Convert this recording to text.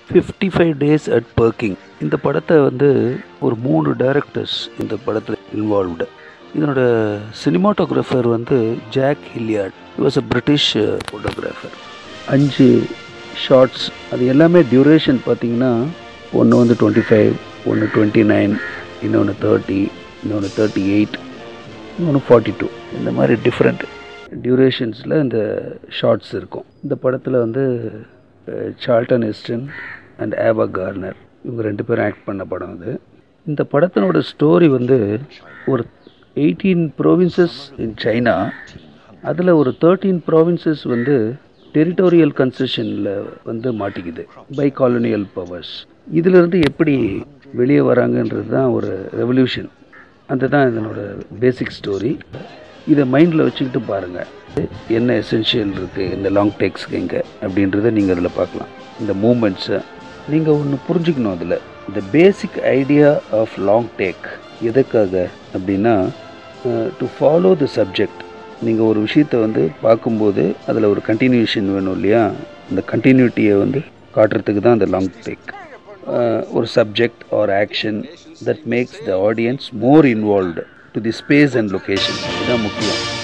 fifty five days at Peking இந்த படத்தை வந்து ஒரு மூணு டைரக்டர்ஸ் இந்த படத்தில் இன்வால்வ்டு இதனோட சினிமாட்டோகிராஃபர் வந்து Jack Hildyard was a British photographer அஞ்சு ஷார்ட்ஸ் அது எல்லாமே டியூரேஷன் பார்த்தீங்கன்னா ஒன்று வந்து டுவெண்ட்டி ஃபைவ் ஒன்று டுவெண்ட்டி நைன் இன்னொன்று தேர்ட்டி இன்னொன்று தேர்ட்டி எயிட் இன்னொன்று ஃபார்ட்டி டூ இந்த மாதிரி டிஃப்ரெண்ட் டியூரேஷன்ஸில் இந்த ஷார்ட்ஸ் இருக்கும் இந்த படத்தில் வந்து uh, Charlton Heston and Ava Gardner இவங்க ரெண்டு பேரும் ஆக்ட் பண்ண படம் அது இந்த படத்தினோட ஸ்டோரி வந்து ஒரு எயிட்டீன் ப்ரோவின்சஸ் இன் சைனா அதில் ஒரு தேர்ட்டீன் ப்ராவின்சஸ் வந்து டெரிட்டோரியல் கன்செஷனில் வந்து மாட்டிக்குது பை காலனியல் பவர்ஸ் இதிலிருந்து எப்படி வெளியே வராங்கன்றது தான் ஒரு ரெவல்யூஷன் அதுதான் இதனோட பேசிக் ஸ்டோரி இதை மைண்டில் வச்சுக்கிட்டு பாருங்கள் என்ன எசென்ஷியல் இருக்குது இந்த லாங் டேக்ஸ்க்கு இங்கே அப்படின்றத நீங்கள் அதில் பார்க்கலாம் இந்த மூமெண்ட்ஸை நீங்கள் ஒன்று புரிஞ்சுக்கணும் அதில் இந்த basic idea of long take எதுக்காக அப்படின்னா டு ஃபாலோ த சப்ஜெக்ட் நீங்கள் ஒரு விஷயத்தை வந்து பார்க்கும்போது அதில் ஒரு கண்டினியூஷன் வேணும் இல்லையா அந்த கண்டினியூட்டியை வந்து காட்டுறதுக்கு தான் அந்த லாங் டேக் ஒரு subject or action that makes the audience more involved to the space and location இதுதான் முக்கியம்